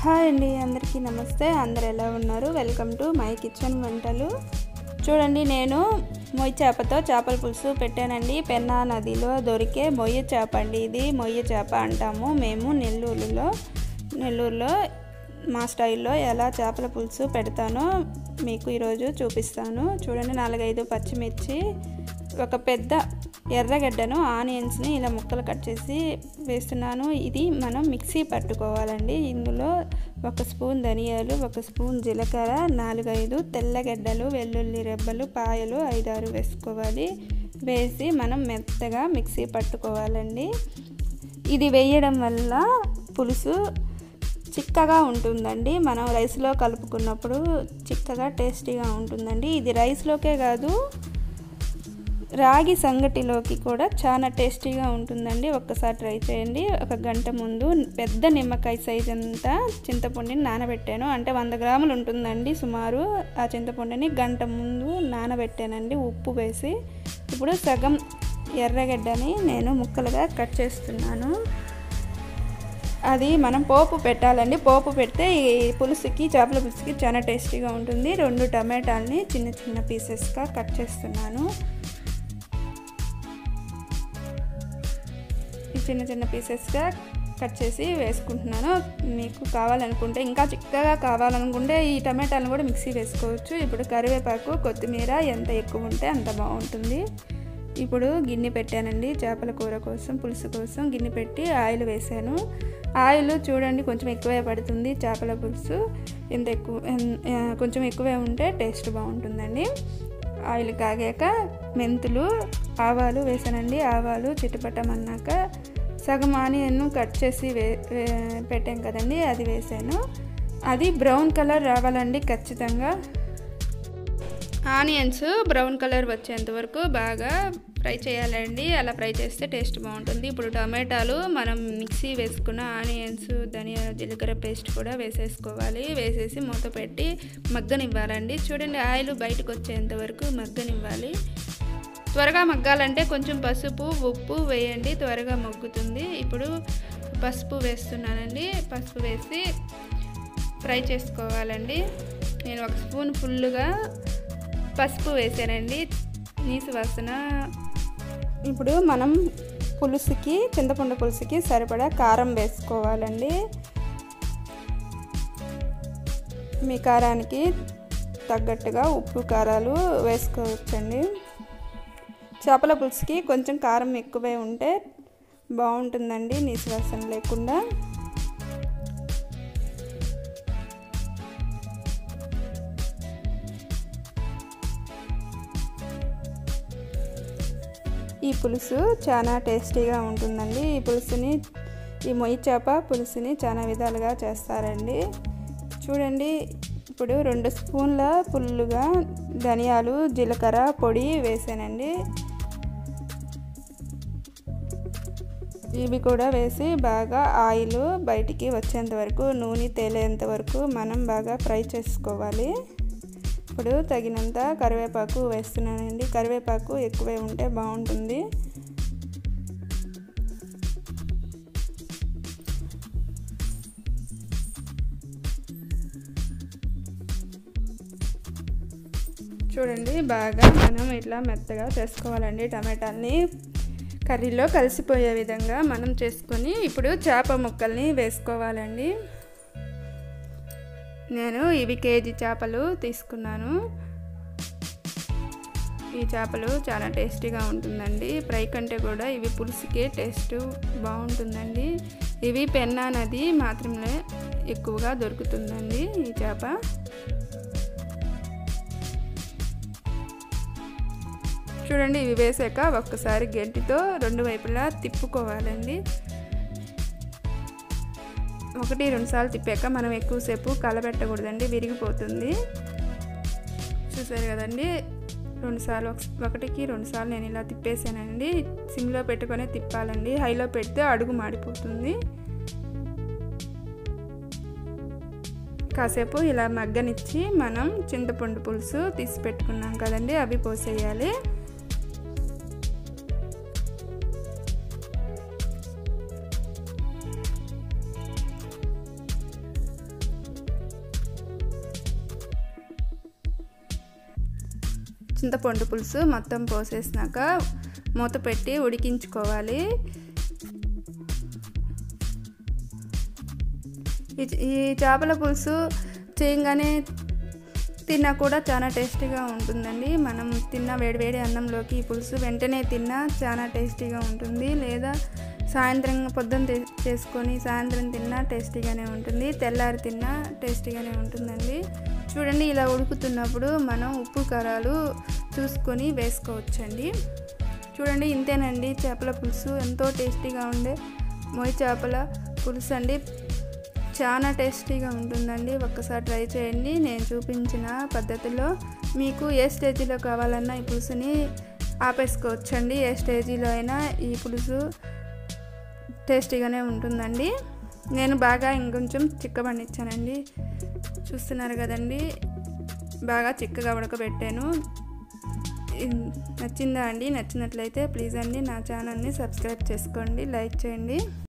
hi అండి అందరికీ నమస్తే అందరు ఎలా ఉన్నారు వెల్కమ్ టు మై కిచెన్ వంటలు చూడండి నేను మొయ్యి చేపతో చేపల పులుసు పెట్టానండి పెన్నా నదిలో దొరికే మొయ్య చేప అండి ఇది మొయ్య చేప అంటాము మేము నెల్లూరులో నెల్లూరులో మా స్టైల్లో ఎలా చేపల పులుసు పెడతానో మీకు ఈరోజు చూపిస్తాను చూడండి నాలుగైదు పచ్చిమిర్చి ఒక పెద్ద ఎర్రగడ్డను ఆనియన్స్ని ఇలా ముక్కలు కట్ చేసి వేస్తున్నాను ఇది మనం మిక్సీ పట్టుకోవాలండి ఇందులో ఒక స్పూన్ ధనియాలు ఒక స్పూన్ జీలకర్ర నాలుగైదు తెల్లగడ్డలు వెల్లుల్లి రెబ్బలు పాయలు ఐదారు వేసుకోవాలి వేసి మనం మెత్తగా మిక్సీ పట్టుకోవాలండి ఇది వేయడం వల్ల పులుసు చిక్కగా ఉంటుందండి మనం రైస్లో కలుపుకున్నప్పుడు చిక్కగా టేస్టీగా ఉంటుందండి ఇది రైస్లోకే కాదు రాగి సంగటిలోకి కూడా చాలా టేస్టీగా ఉంటుందండి ఒక్కసారి ట్రై చేయండి ఒక గంట ముందు పెద్ద నిమ్మకాయ సైజ్ అంతా చింతపండుని నానబెట్టాను అంటే వంద గ్రాములు ఉంటుందండి సుమారు ఆ చింతపండుని గంట ముందు నానబెట్టానండి ఉప్పు వేసి ఇప్పుడు సగం ఎర్రగడ్డని నేను ముక్కలుగా కట్ చేస్తున్నాను అది మనం పోపు పెట్టాలండి పోపు పెడితే ఈ పులుసుకి చేపల పులుసుకి చాలా టేస్టీగా ఉంటుంది రెండు టమాటాలని చిన్న చిన్న పీసెస్గా కట్ చేస్తున్నాను చిన్న చిన్న పీసెస్గా కట్ చేసి వేసుకుంటున్నాను మీకు కావాలనుకుంటే ఇంకా చిక్కగా కావాలనుకుంటే ఈ టమాటాలను కూడా మిక్సీ వేసుకోవచ్చు ఇప్పుడు కరివేపాకు కొత్తిమీర ఎంత ఎక్కువ ఉంటే అంత బాగుంటుంది ఇప్పుడు గిన్నె పెట్టానండి చేపల కూర కోసం పులుసు కోసం గిన్నె పెట్టి ఆయిల్ వేసాను ఆయిల్ చూడండి కొంచెం ఎక్కువే పడుతుంది చేపల పులుసు ఎంత ఎక్కువ కొంచెం ఎక్కువే ఉంటే టేస్ట్ బాగుంటుందండి ఆయిల్ కాగాక మెంతులు ఆవాలు వేసానండి ఆవాలు చిట్టుపట్టమన్నాక సగం ఆనియన్ను కట్ చేసి వే పెట్టాం కదండి అది వేసాను అది బ్రౌన్ కలర్ రావాలండి ఖచ్చితంగా ఆనియన్స్ బ్రౌన్ కలర్ వచ్చేంత వరకు బాగా ఫ్రై చేయాలండి అలా ఫ్రై చేస్తే టేస్ట్ బాగుంటుంది ఇప్పుడు టమాటాలు మనం మిక్సీ వేసుకున్న ఆనియన్స్ ధనియా జీలకర్ర పేస్ట్ కూడా వేసేసుకోవాలి వేసేసి మూత పెట్టి మగ్గనివ్వాలండి చూడండి ఆయిల్ బయటకు వచ్చేంత వరకు మగ్గనివ్వాలి త్వరగా మగ్గాలంటే కొంచెం పసుపు ఉప్పు వేయండి త్వరగా మగ్గుతుంది ఇప్పుడు పసుపు వేస్తున్నానండి పసుపు వేసి ఫ్రై చేసుకోవాలండి నేను ఒక స్పూన్ ఫుల్గా పసుపు వేసానండి నీసు వాసన ఇప్పుడు మనం పులుసుకి చింతపండు పులుసుకి సరిపడా కారం వేసుకోవాలండి మీ కారానికి తగ్గట్టుగా ఉప్పు కారాలు వేసుకోవచ్చండి చేపల పులుసుకి కొంచెం కారం ఎక్కువే ఉంటే బాగుంటుందండి నీసు వాసన లేకుండా ఈ పులుసు చాలా టేస్టీగా ఉంటుందండి ఈ పులుసుని ఈ మొయ్యి చేప పులుసుని చాలా విధాలుగా చేస్తారండి చూడండి ఇప్పుడు రెండు స్పూన్ల పుల్లుగా ధనియాలు జీలకర్ర పొడి వేసానండి ఇవి కూడా వేసి బాగా ఆయిల్ బయటికి వచ్చేంత వరకు నూనె తేలేంత వరకు మనం బాగా ఫ్రై చేసుకోవాలి ఇప్పుడు తగినంత కరివేపాకు వేస్తున్నానండి కరివేపాకు ఎక్కువే ఉంటే బాగుంటుంది చూడండి బాగా మనం ఇట్లా మెత్తగా చేసుకోవాలండి టమాటాలని కర్రీలో కలిసిపోయే విధంగా మనం చేసుకొని ఇప్పుడు చేప ముక్కల్ని వేసుకోవాలండి నేను ఇవి కేజీ చేపలు తీసుకున్నాను ఈ చేపలు చాలా టేస్టీగా ఉంటుందండి ఫ్రై కంటే కూడా ఇవి పులుసుకే టేస్ట్ బాగుంటుందండి ఇవి పెన్నా నది మాత్రమే ఎక్కువగా దొరుకుతుందండి ఈ చేప చూడండి ఇవి వేసాక ఒక్కసారి గెంటితో రెండు వైపులా తిప్పుకోవాలండి ఒకటి రెండు సార్లు తిప్పాక మనం ఎక్కువసేపు కలబెట్టకూడదండి విరిగిపోతుంది చూసారు కదండి రెండుసార్లు ఒకటికి రెండు సార్లు నేను ఇలా తిప్పేసానండి సిమ్లో పెట్టుకొని తిప్పాలండి హైలో పెడితే అడుగు మాడిపోతుంది కాసేపు ఇలా మగ్గనిచ్చి మనం చింతపండు పులుసు తీసి పెట్టుకున్నాం కదండి అవి పోసేయాలి చింతపండు పులుసు మొత్తం పోసేసినాక మూత పెట్టి ఉడికించుకోవాలి ఈ చేపల పులుసు చేయగానే తిన్నా కూడా చాలా టేస్టీగా ఉంటుందండి మనం తిన్న వేడివేడి అన్నంలోకి ఈ పులుసు వెంటనే తిన్నా చాలా టేస్టీగా ఉంటుంది లేదా సాయంత్రం పొద్దున్న చేసుకొని సాయంత్రం తిన్నా టేస్టీగానే ఉంటుంది తెల్లారి తిన్నా టేస్టీగానే ఉంటుందండి చూడండి ఇలా ఉడుకుతున్నప్పుడు మనం ఉప్పు కారాలు చూసుకొని వేసుకోవచ్చండి చూడండి ఇంతేనండి చేపల పులుసు ఎంతో టేస్టీగా ఉండే మొయ్యి చేపల పులుసు అండి చాలా టేస్టీగా ఉంటుందండి ఒక్కసారి ట్రై చేయండి నేను చూపించిన పద్ధతిలో మీకు ఏ స్టేజీలో కావాలన్నా ఈ పులుసుని ఆపేసుకోవచ్చండి ఏ స్టేజీలో అయినా ఈ పులుసు టేస్టీగానే ఉంటుందండి నేను బాగా ఇంకొంచెం చిక్కబడిచ్చానండి చూస్తున్నారు కదండి బాగా చిక్కగా ఉడకబెట్టాను నచ్చిందా అండి నచ్చినట్లయితే ప్లీజ్ అండి నా ఛానల్ని సబ్స్క్రైబ్ చేసుకోండి లైక్ చేయండి